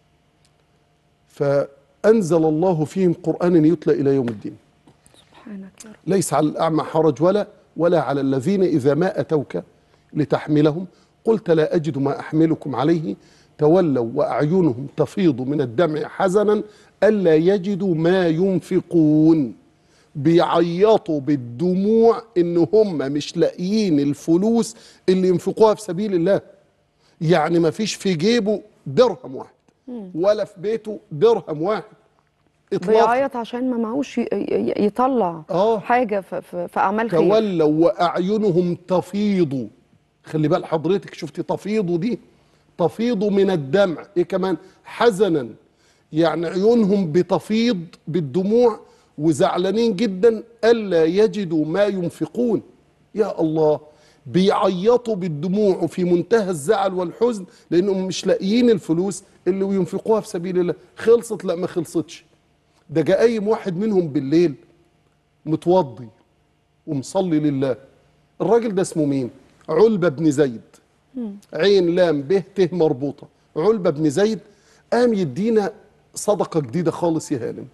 فانزل الله فيهم قرانا يتلى الى يوم الدين سبحانك يا رب ليس على الاعمى حرج ولا ولا على الذين اذا ما اتوك لتحملهم قلت لا اجد ما احملكم عليه تولوا واعينهم تفيض من الدمع حزنا الا يجدوا ما ينفقون بيعيطوا بالدموع ان هم مش لاقيين الفلوس اللي ينفقوها في سبيل الله يعني ما فيش في جيبه درهم واحد ولا في بيته درهم واحد اطلاقا بيعيط عشان ما معهوش ي- ي- يطلع آه. حاجه في, في, في اعمال خير تولوا واعينهم تفيض خلي بال حضرتك شفتي تفيض دي تفيض من الدمع ايه كمان حزنا يعني عيونهم بتفيض بالدموع وزعلانين جدا الا يجدوا ما ينفقون يا الله بيعيطوا بالدموع وفي منتهى الزعل والحزن لانهم مش لاقيين الفلوس اللي ينفقوها في سبيل الله خلصت لا ما خلصتش ده جاء قايم واحد منهم بالليل متوضي ومصلي لله الراجل ده اسمه مين علبة بن زيد عين لام ب ت مربوطة علبة بن زيد قام يدينا صدقة جديدة خالص يا هانم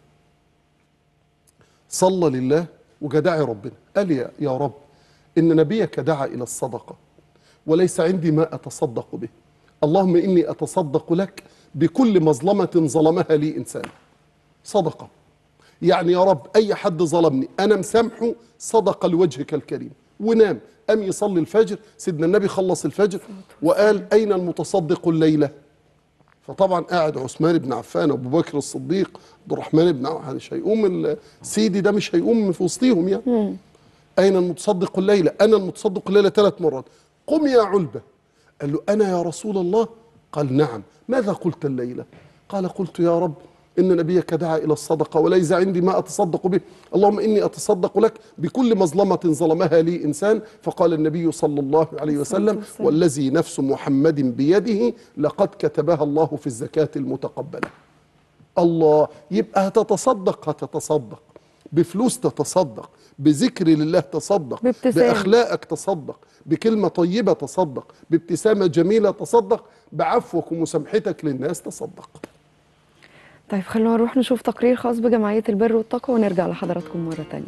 صلى لله وجدعي ربنا قال يا, يا رب إن نبيك دعا إلى الصدقة وليس عندي ما أتصدق به اللهم إني أتصدق لك بكل مظلمة ظلمها لي إنسان صدقة يعني يا رب اي حد ظلمني انا مسامحه صدقه لوجهك الكريم ونام قام يصلي الفجر سيدنا النبي خلص الفجر وقال اين المتصدق الليله فطبعا قاعد عثمان بن عفان وابو بكر الصديق عبد الرحمن بن عوف مش هيقوم سيدي ده مش هيقوم في وسطيهم يعني اين المتصدق الليله انا المتصدق الليله ثلاث مرات قم يا علبه قال له انا يا رسول الله قال نعم ماذا قلت الليله قال قلت يا رب ان نبيك دعا الى الصدقه وليس عندي ما اتصدق به اللهم اني اتصدق لك بكل مظلمه ظلمها لي انسان فقال النبي صلى الله عليه وسلم والسلام. والذي نفس محمد بيده لقد كتبها الله في الزكاه المتقبله الله يبقى هتتصدق هتتصدق بفلوس تتصدق بذكر لله تصدق بابتسام. بأخلاقك تصدق بكلمة طيبة تصدق بابتسامة جميلة تصدق بعفوك ومسامحتك للناس تصدق طيب خلونا نروح نشوف تقرير خاص بجمعيه البر والتقوى ونرجع لحضراتكم مره تانية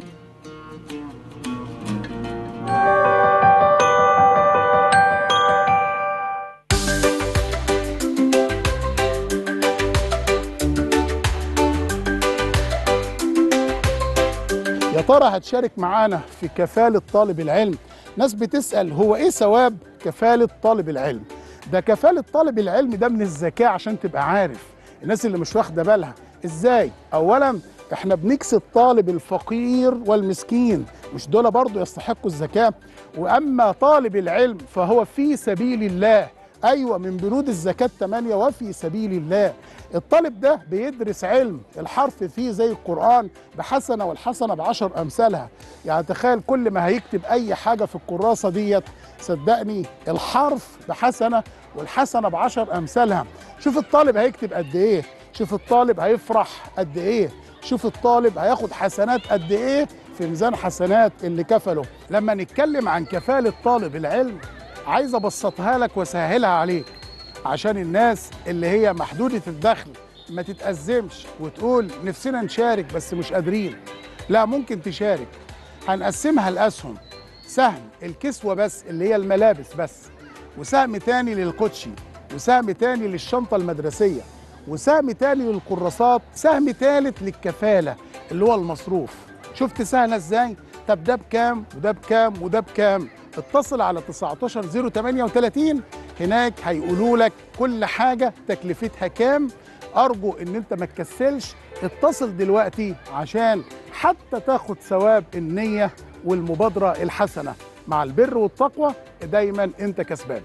يا ترى هتشارك معانا في كفالة طالب العلم ناس بتسأل هو ايه ثواب كفالة طالب العلم ده كفالة طالب العلم ده من الذكاء عشان تبقى عارف الناس اللي مش واخدة بالها ازاي اولا احنا بنكسي الطالب الفقير والمسكين مش دول برضو يستحقوا الزكاة واما طالب العلم فهو في سبيل الله ايوه من بنود الزكاه 8 وفي سبيل الله الطالب ده بيدرس علم الحرف فيه زي القران بحسنه والحسنه بعشر امثالها يعني تخيل كل ما هيكتب اي حاجه في الكراسه ديت صدقني الحرف بحسنه والحسنه بعشر امثالها شوف الطالب هيكتب قد ايه شوف الطالب هيفرح قد ايه شوف الطالب هياخد حسنات قد ايه في ميزان حسنات اللي كفله لما نتكلم عن كفاله طالب العلم عايز ابسطها لك واسهلها عليك عشان الناس اللي هي محدوده الدخل ما تتأزمش وتقول نفسنا نشارك بس مش قادرين لا ممكن تشارك هنقسمها لأسهم سهم الكسوة بس اللي هي الملابس بس وسهم تاني للكوتشي وسهم تاني للشنطة المدرسية وسهم تاني للكراسات سهم تالت للكفالة اللي هو المصروف شفت سهلة ازاي؟ طب ده بكام وده بكام وده بكام اتصل على 19038 هناك هيقولوا لك كل حاجه تكلفتها كام ارجو ان انت ما تكسلش اتصل دلوقتي عشان حتى تاخد ثواب النيه والمبادره الحسنه مع البر والتقوى دايما انت كسبان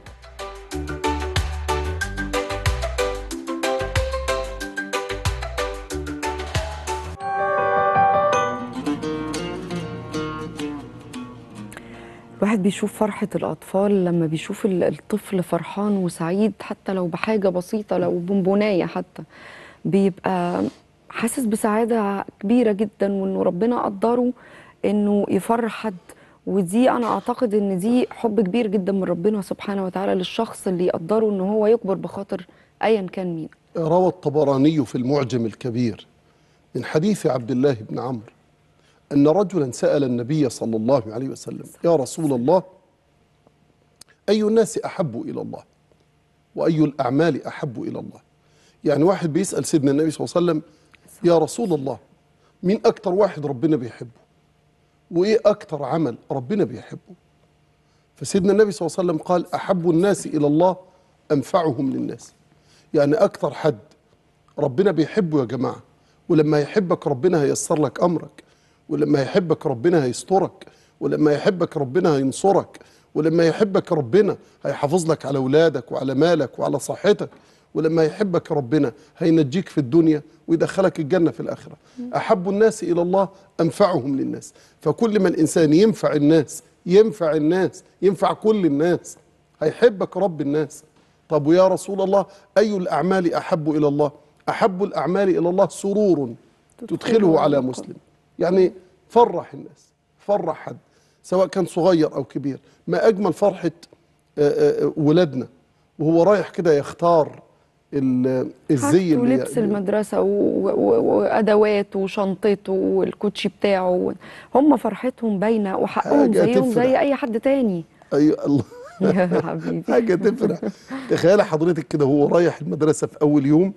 الواحد بيشوف فرحة الأطفال لما بيشوف ال- الطفل فرحان وسعيد حتى لو بحاجة بسيطة لو بونبوناية حتى بيبقى حاسس بسعادة كبيرة جدا وإنه ربنا قدره إنه يفرح حد ودي أنا أعتقد إن دي حب كبير جدا من ربنا سبحانه وتعالى للشخص اللي يقدره إن هو يكبر بخاطر أيا كان مين روى الطبراني في المعجم الكبير من حديث عبد الله بن عمرو أن رجلا سأل النبي صلى الله عليه وسلم يا رسول الله أي الناس أحب إلى الله وأي الأعمال أحب إلى الله يعني واحد بيسأل سيدنا النبي صلى الله عليه وسلم يا رسول الله مين أكتر واحد ربنا بيحبه وإيه أكتر عمل ربنا بيحبه فسيدنا النبي صلى الله عليه وسلم قال أحب الناس إلى الله أنفعهم للناس يعني أكتر حد ربنا بيحبه يا جماعة ولما يحبك ربنا هيسر لك أمرك ولما يحبك ربنا هيسترك ولما يحبك ربنا هينصرك ولما يحبك ربنا هيحافظ لك على أولادك وعلى مالك وعلى صحتك ولما يحبك ربنا هينجيك في الدنيا ويدخلك الجنة في الآخرة أحب الناس إلى الله أنفعهم للناس فكل ما الإنسان ينفع الناس ينفع الناس ينفع كل الناس هيحبك رب الناس طب ويا رسول الله أي الأعمال أحب إلى الله أحب الأعمال إلى الله سرور تدخله على مسلم يعني فرح الناس فرح حد سواء كان صغير أو كبير ما أجمل فرحة آه، آه، ولادنا وهو رايح كده يختار ال- الزي حاجته اللي لبس المدرسة و- و- وأدواته وشنطته والكوتشي بتاعه هم فرحتهم باينة وحقهم حاجة زيهم تفرح. زي أي حد تاني أي الله يا حبيبي حاجة تفرح تخيل حضرتك كده هو رايح المدرسة في أول يوم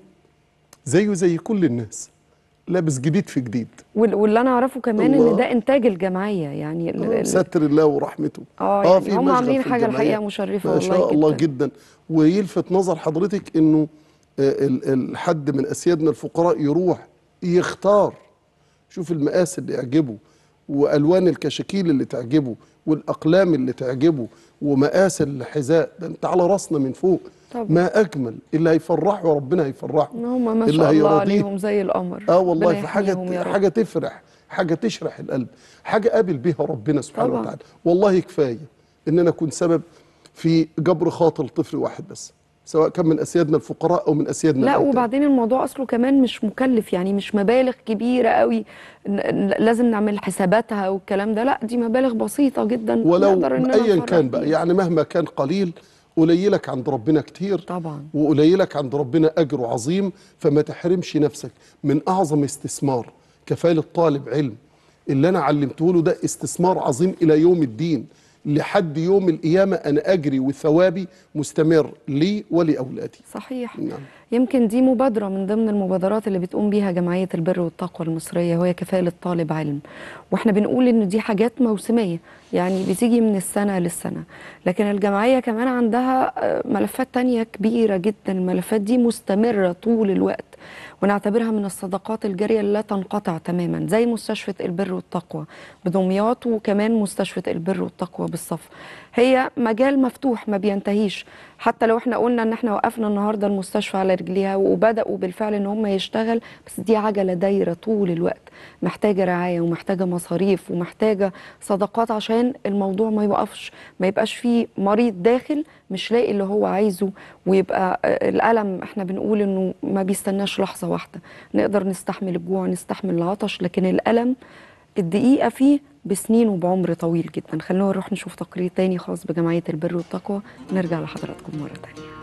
زيه زي كل الناس لابس جديد في جديد وال- واللي أنا أعرفه كمان إن الله. ده إنتاج الجمعية يعني ال- ال- ستر الله ورحمته اه يعني في هم مشغل عاملين في حاجة الجمعية. الحقيقة مشرفة ما والله شاء الله جدا. جدا ويلفت نظر حضرتك انه آه، ال- الحد من اسيادنا الفقراء يروح يختار شوف المقاس اللي يعجبه والوان الكشاكيل اللي تعجبه والاقلام اللي تعجبه ومقاس الحذاء ده انت على راسنا من فوق طبعا. ما اجمل اللي هيفرحه ربنا هيفرحه إن هم ما اللي شاء الله هيرضيه. عليهم زي القمر اه والله ربنا في حاجه يحميهم يا رب. حاجه تفرح حاجه تشرح القلب حاجه قابل بيها ربنا سبحانه طبعاً. وتعالى والله كفايه ان انا اكون سبب في جبر خاطر طفل واحد بس سواء كان من اسيادنا الفقراء او من اسيادنا لا الأيتام. وبعدين الموضوع اصله كمان مش مكلف يعني مش مبالغ كبيره قوي ن- ن- لازم نعمل حساباتها والكلام ده لا دي مبالغ بسيطه جدا ولو نقدر إننا ايا نفرح كان بقى بيها. يعني مهما كان قليل قليلك عند ربنا كتير طبعا وقليلك عند ربنا اجره عظيم فما تحرمش نفسك من اعظم استثمار كفاله طالب علم اللي انا علمته له ده استثمار عظيم الى يوم الدين لحد يوم القيامه انا اجري وثوابي مستمر لي ولاولادي صحيح نعم يمكن دي مبادرة من ضمن المبادرات اللي بتقوم بيها جمعية البر والتقوى المصرية وهي كفالة طالب علم واحنا بنقول ان دي حاجات موسمية يعني بتيجي من السنة للسنة لكن الجمعية كمان عندها آه، ملفات تانية كبيرة جدا الملفات دي مستمرة طول الوقت ونعتبرها من الصدقات الجارية اللي لا تنقطع تماما زي مستشفى البر والتقوى بدمياط وكمان مستشفى البر والتقوى بالصف هي مجال مفتوح ما بينتهيش حتى لو احنا قلنا ان احنا وقفنا النهارده المستشفى على رجليها وبداوا بالفعل ان هم يشتغل بس دي عجله دايره طول الوقت محتاجه رعايه ومحتاجه مصاريف ومحتاجه صدقات عشان الموضوع ما يوقفش ما يبقاش فيه مريض داخل مش لاقي اللي هو عايزه ويبقى آه، الالم احنا بنقول انه ما بيستناش لحظه واحده نقدر نستحمل الجوع نستحمل العطش لكن الالم الدقيقه فيه بسنين وبعمر طويل جدا خلونا نروح نشوف تقرير تاني خاص بجمعيه البر والتقوى نرجع لحضراتكم مره تانيه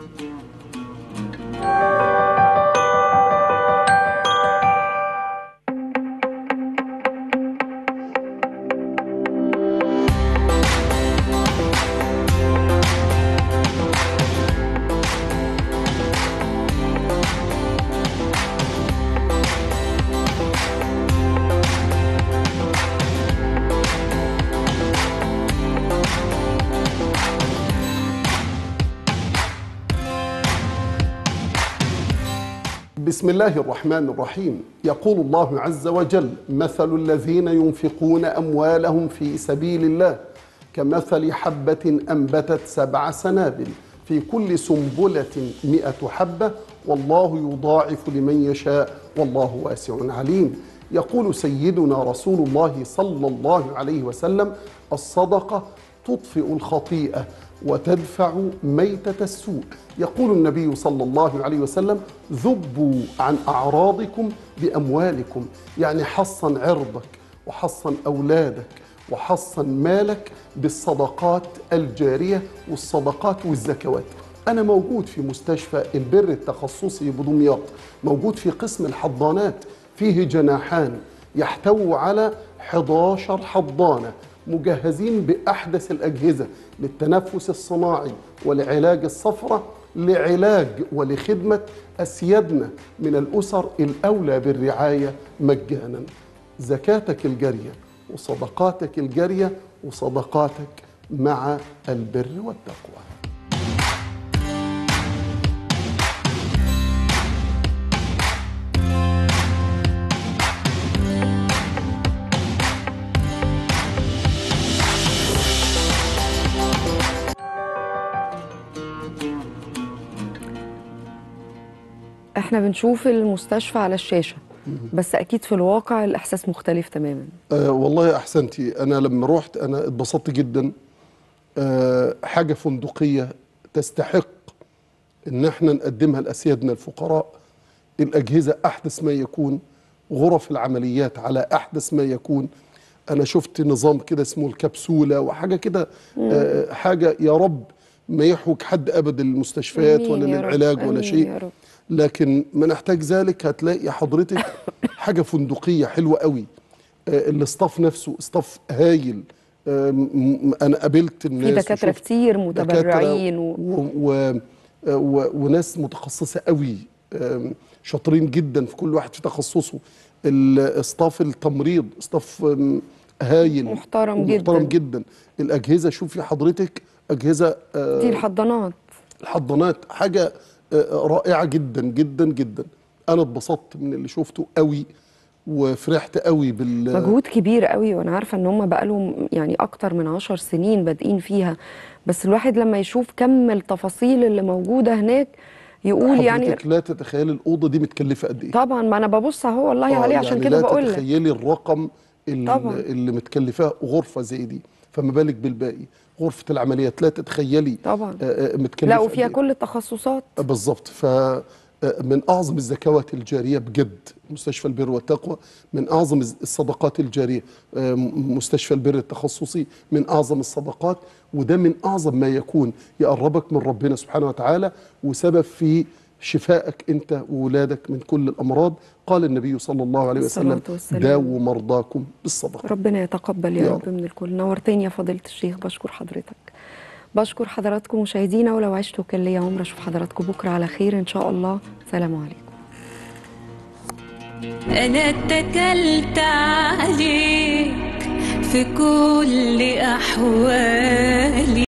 بسم الله الرحمن الرحيم يقول الله عز وجل مثل الذين ينفقون أموالهم في سبيل الله كمثل حبة أنبتت سبع سنابل في كل سنبلة مئة حبة والله يضاعف لمن يشاء والله واسع عليم يقول سيدنا رسول الله صلى الله عليه وسلم الصدقة تطفئ الخطيئة وتدفع ميتة السوء يقول النبي صلى الله عليه وسلم ذبوا عن أعراضكم بأموالكم يعني حصن عرضك وحصن أولادك وحصن مالك بالصدقات الجارية والصدقات والزكوات أنا موجود في مستشفى البر التخصصي بدمياط موجود في قسم الحضانات فيه جناحان يحتوي على 11 حضانة مجهزين بأحدث الأجهزة للتنفس الصناعي ولعلاج الصفرة لعلاج ولخدمة أسيادنا من الأسر الأولى بالرعاية مجانا زكاتك الجارية وصدقاتك الجارية وصدقاتك مع البر والتقوى احنا بنشوف المستشفى على الشاشة بس اكيد في الواقع الاحساس مختلف تماما آه والله احسنتي انا لما رحت انا اتبسطت جدا آه حاجه فندقيه تستحق ان احنا نقدمها لاسيادنا الفقراء الاجهزه احدث ما يكون غرف العمليات على احدث ما يكون انا شفت نظام كده اسمه الكبسوله وحاجه كده آه حاجه يا رب ما يحوج حد ابدا للمستشفيات آمين ولا يا رب، للعلاج ولا آمين شيء يا رب. لكن ما نحتاج ذلك هتلاقي حضرتك حاجه فندقيه حلوه قوي آه، الاستاف نفسه استاف هايل آه، م- م- انا قابلت في الناس دكاترة وشفت كتير دكاترة متبرعين و... و... و... و... وناس متخصصه قوي آم، شاطرين جدا في كل واحد في تخصصه الاستاف التمريض استاف آم، هايل محترم محترم جدا. جدا الاجهزه شوفي حضرتك اجهزه آه، دي الحضانات الحضانات حاجه آه، رائعه جدا جدا جدا انا اتبسطت من اللي شفته قوي وفرحت قوي بال مجهود كبير قوي وانا عارفه ان هم بقالهم يعني اكتر من عشر سنين بادئين فيها بس الواحد لما يشوف كم التفاصيل اللي موجوده هناك يقول يعني حضرتك لا تتخيلي الاوضه دي متكلفه قد ايه طبعا ما انا ببص اهو والله آه، عليه عشان يعني كده لا بقول لك تتخيلي الرقم اللي, طبعاً. اللي متكلفاه غرفه زي دي فما بالك بالباقي غرفه العمليات لا تتخيلي طبعا آه، آه، متكلفه لا قد وفيها إيه. كل التخصصات آه، بالظبط ف آه، من اعظم الزكوات الجاريه بجد مستشفى البر والتقوى من اعظم الصدقات الجاريه آه، م- مستشفى البر التخصصي من اعظم الصدقات وده من اعظم ما يكون يقربك من ربنا سبحانه وتعالى وسبب في شفائك انت وولادك من كل الامراض قال النبي صلى الله عليه وسلم الصلاة والسلام. داووا مرضاكم بالصدقه ربنا يتقبل يا يا رب من الكل نورتني يا فضيله الشيخ بشكر حضرتك بشكر حضراتكم مشاهدينا ولو عشت وكان ليا عمر اشوف حضراتكم بكره على خير ان شاء الله سلام عليكم أنا اتكلت عليك في كل أحوالي